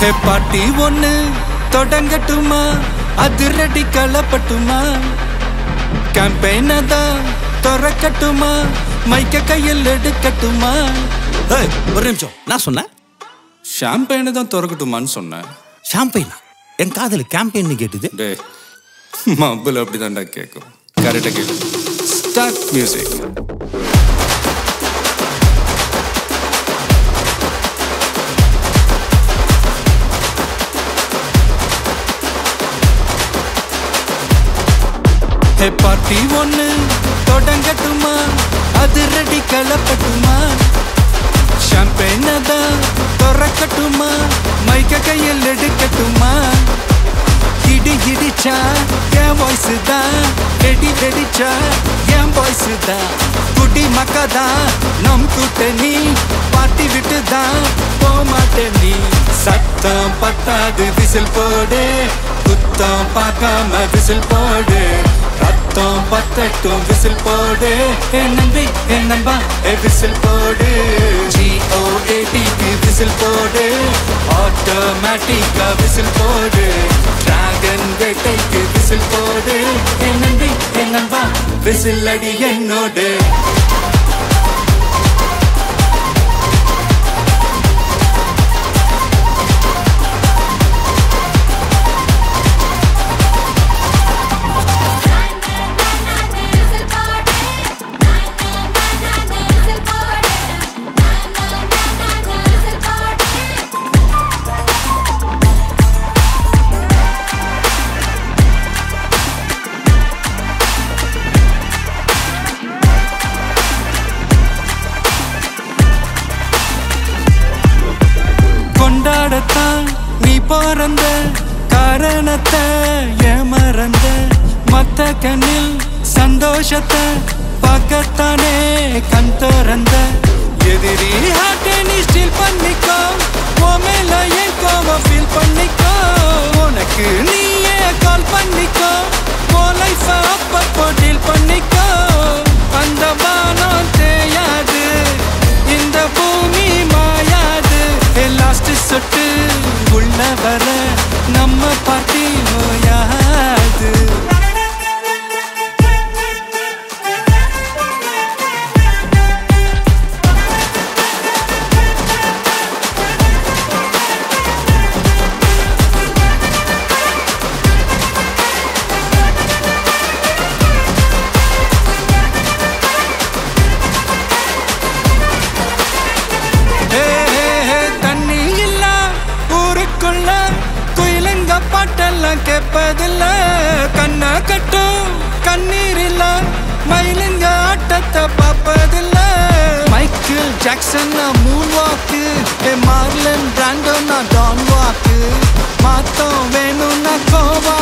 ஹே பாட்டி ஒண்ணு தொடங்கட்டுமா அதிரடி களப்பட்டுமா கேம்பெயினை தான் திறக்கட்டுமா மைக்க கையில் எடுக்கட்டுமா ஏய், ஒரு நிமிஷம் நான் சொன்னேன் ஷாம்பெயினை தான் திறக்கட்டுமான்னு சொன்னேன் ஷாம்பெயினா என் காதல் கேம்பெயின் கேட்டுது டே மப்பிள் அப்படிதான்டா கேட்கும் கரெக்டாக கேட்கும் ஸ்டார்ட் மியூசிக் ஹே பார்ட்டி ஒண்ணு தொடங்கட்டுமா அது ரெடி கலப்பட்டுமா ஷாம்பெயினை தான் திறக்கட்டுமா மைக்க கையில் எடுக்கட்டுமா இடி இடிச்சா என் வாய்ஸ் தான் வெடி வெடிச்சா என் வாய்ஸ் தான் குடி மக்கா தான் நம் கூட்டணி பாட்டி விட்டு தான் போக மாட்டேன் நீ சத்தம் பத்தாது விசில் போடு குத்தம் பார்க்காம விசில் போடு ரத்தம் பத்தட்டும் விசில் போடு என் நம்பி என் நம்பா ஏ விசில் போடு ஜிஓஏடிக்கு விசில் போடு ஆட்டோமேட்டிக்கா விசில் போடு டிராகன் வேட்டைக்கு விசில் போடு என் நம்பி என் நம்பா விசில் அடி என்னோடு கொண்டாடத்தான் நீ பிறந்த காரணத்தை ஏமறந்த மத்த கண்ணில் சந்தோஷத்தை பார்க்கத்தானே கண் திறந்த எதிரி ஹார்ட்டை நீ ஸ்டீல் பண்ணிக்கோ உன் மேல என் கோவம் ஃபீல் பண்ணிக்கோ உனக்கு நீயே கால் பண்ணிக்கோ உன் லைஃப அப்பப்போ டீல் பண்ணிக்கோ அந்த வானம் தேயாது இந்த பூமி மாயாது லாஸ்ட் சொட்டு உள்ள வர நம்ம பாட்டி ஓயாது ஹே, ஹே, ஹே, தண்ணி இல்ல ஊருக்குள்ள குயிலங்க பாட்டெல்லாம் கேட்பதில்ல கண்ணா கட்டும் கண்ணீர் இல்ல மயிலுங்க ஆட்டத்தை பார்ப்பதில்ல Michael Jackson moon walk Marlon Brando நான் டான் வாக்கு மாத்தம் வேணும்னா கோவா